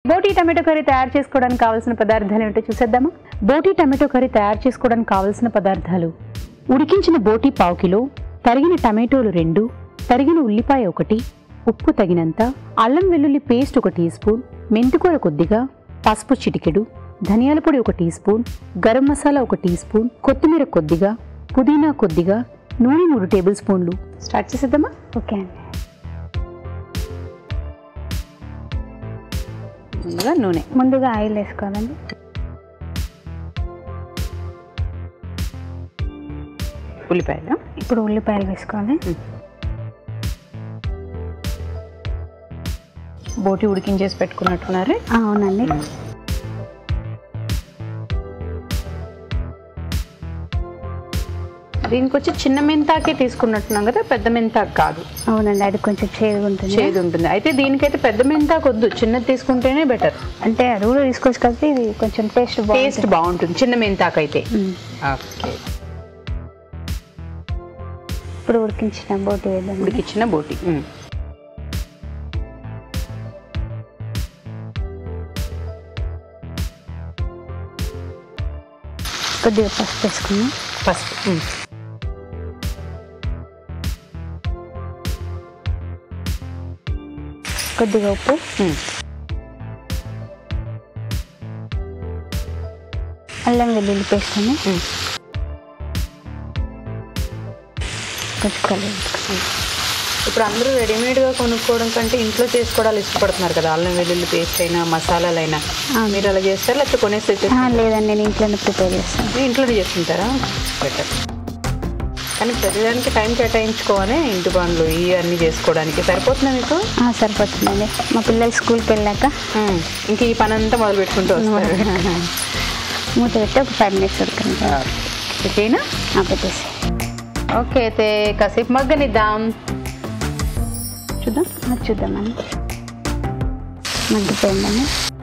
బోటీ tomato curry తయారు చేసుకోవడానికి కావాల్సిన పదార్థాలు ఏమిటో చూసేద్దామా బోటీ టమాటో కర్రీ తయారు చేసుకోవడానికి కావాల్సిన పదార్థాలు ఉడికించిన బోటీ పావు కిలో తరిగిన టమాటోలు రెండు తరిగిన ఉల్లిపాయ ఒకటి ఉప్పు తగినంత అల్లం వెల్లుల్లి పేస్ట్ ఒక టీ స్పూన్ మెంతికూర కొద్దిగా పసుపు చిటికెడు ధనియాల పొడి ఒక టీ స్పూన్ గరం మసాలా ఒక టీ స్పూన్ కొత్తిమీర కొద్దిగా పుదీనా కొద్దిగా నూనె మూడు టేబుల్ స్పూన్లు స్టార్ట్ చేసేద్దామా ఓకే అండి ముందుగా నూనె ముందుగా ఆయిల్ వేసుకోవాలండి ఉల్లిపాయలు ఇప్పుడు ఉల్లిపాయలు వేసుకోవాలి బోటి ఉడికించేసి పెట్టుకున్నట్టున్నారు ఆ, అవునండి దీనికి వచ్చి చిన్న మెంతాకే తీసుకున్నట్టున్నాం కదా పెద్ద మెంతాకు కాదు అవునండి అది కొంచెం చేదు ఉంటుంది చేదు ఉంటుంది అయితే దీనికైతే పెద్ద మెంతాకు వద్దు చిన్నది తీసుకుంటేనే బెటర్ అంటే అది కూడా తీసుకోవచ్చు కాబట్టి ఇది కొంచెం టేస్ట్ టేస్ట్ బాగుంటుంది చిన్న మెంతాకు అయితే ఉమ్. ఓకే ఇప్పుడు ఉడికించిన బోటి వేద్దాం ఉడికిచ్చిన బోటి ఉమ్. కొద్దిగా పసుపు వేసుకున్నాం పసుపు ఉమ్. కొద్దిగా ఉప్పు ఉమ్. అల్లం వెల్లుల్లి పేస్ట్ అండి ఉమ్. కొంచెం కలిగి ఇప్పుడు అందరూ రెడీమేడ్గా కొనుక్కోవడం కంటే ఇంట్లో చేసుకోవడాలు ఇష్టపడుతున్నారు కదా అల్లం వెల్లుల్లి పేస్ట్ అయినా మసాలాలైనా అవును. మీరు అలా చేస్తారా లేకపోతే కొనేసి తెచ్చేస్తారా? లేదండి నేను ఇంట్లోనే ప్రిపేర్ చేస్తాను మీరు ఇంట్లోనే చేసుకుంటారా బెటర్ కానీ ప్రతిదానికి టైం కేటాయించుకోవాలి ఇంటి పనులు ఇవి అన్నీ చేసుకోవడానికి సరిపోతుందా మీకు ఆ, సరిపోతుందండి మా పిల్లలు స్కూల్కి వెళ్ళాక ఉమ్. ఇంక ఈ పని అంతా మొదలు పెట్టుకుంటూ వస్తారు మూత పెట్టి ఒక ఫైవ్ మినిట్స్ ఉడకండి ఓకేనా ఆ, పెట్టేసి ఓకే అయితే కాసేపు మగ్గనిద్దాం చూద్దాం ఆ, చూద్దామండి మగ్గిపోయిందండి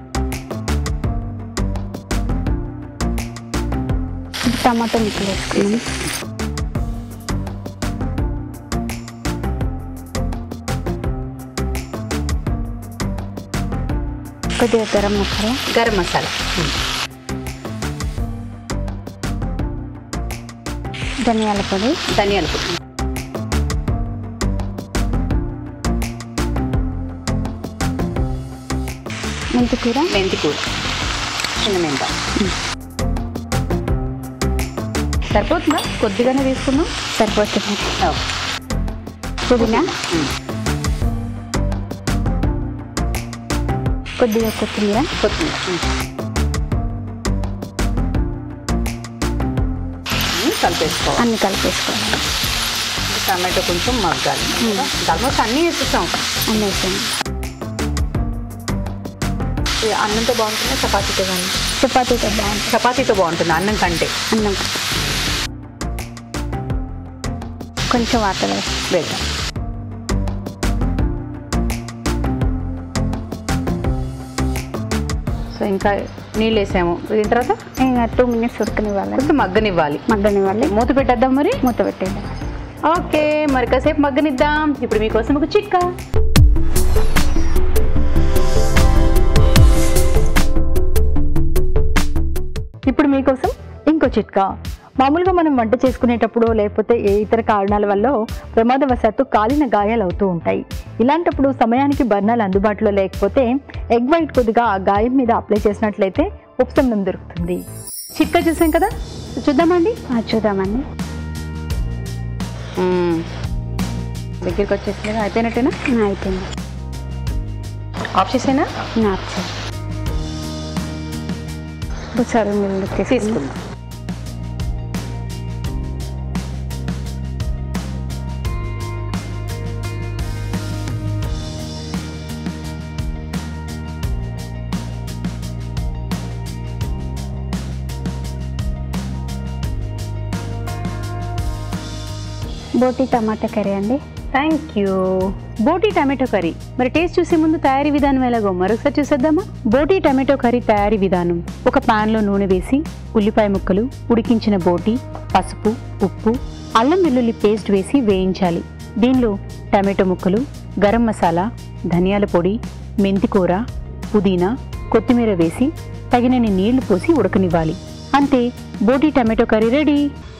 ఇప్పుడు టమాటా ముక్కలు వేసుకున్నాం కొద్దిగా గరం మసాలా గరం మసాలా ఉమ్. ధనియాల పొడి ధనియాల పొడి మెంతి కూర మెంతి కూర చిన్న మెంత సరిపోతుందా కొద్దిగానే తీసుకున్నాం సరిపోతుంది ఓకే. పుదీనా ఉమ్. కొద్దిగా కొత్తిమీర కొత్తిమీర ఉమ్. ఉమ్, కలిపేసుకోవాలి అన్ని కలిపేసుకోవాలి టమాటో కొంచెం మగ్గాలి ఆల్మోస్ట్ అన్నీ వేసేసాం అన్నీ వేసాను ఇది అన్నంతో బాగుంటుందా చపాతీతో కానీ చపాతీతో బాగుంటుంది చపాతీతో బాగుంటుంది అన్నం కంటే అన్నం కొంచెం వాటర్ వేసి వేద్దాం సో ఇంకా నీళ్ళు వేసాము దీని తర్వాత ఇంకా టూ మినిట్స్ ఉడకనివ్వాలి కొంచెం మగ్గనివ్వాలి మగ్గనివ్వాలి మూత పెట్టేద్దాం మరి మూత పెట్టేద్దాం ఓకే మరి కాసేపు మగ్గనిద్దాం ఇప్పుడు మీకోసం ఒక చిక్క ఇప్పుడు మీకోసం ఇంకో చిట్కా మామూలుగా మనం వంట చేసుకునేటప్పుడు లేకపోతే ఏ ఇతర కారణాల వల్ల ప్రమాదవశాత్తు కాలిన గాయాలు అవుతూ ఉంటాయి ఇలాంటప్పుడు సమయానికి బర్ణాలు అందుబాటులో లేకపోతే ఎగ్ వైట్ కొద్దిగా ఆ గాయం మీద అప్లై చేసినట్లయితే ఉపశమనం దొరుకుతుంది చిట్కా చూసాం కదా చూద్దామండి ఆ, చూద్దామండి దగ్గరికి వచ్చేసింది అయిపోయినట్టేనా ఆ, అయిపోయింది ఆఫ్ చేసేనా నాప్చర్ ఇప్పుడు సర్వ్ మిల్లు తీసుకుందాం తీసుకుందాం బోటి టమాటా కర్రీ అండి థ్యాంక్ యూ బోటీ టమాటో కర్రీ మరి టేస్ట్ చూసే ముందు తయారీ విధానం ఎలాగో మరొకసారి చూసేద్దామా బోటీ టమాటో కర్రీ తయారీ విధానం ఒక పాన్లో నూనె వేసి ఉల్లిపాయ ముక్కలు ఉడికించిన బోటీ పసుపు ఉప్పు అల్లం వెల్లుల్లి పేస్ట్ వేసి వేయించాలి దీనిలో టమాటో ముక్కలు గరం మసాలా ధనియాల పొడి మెంతి కూర పుదీనా కొత్తిమీర వేసి తగినన్ని నీళ్లు పోసి ఉడకనివ్వాలి అంతే బోటి టమాటో కర్రీ రెడీ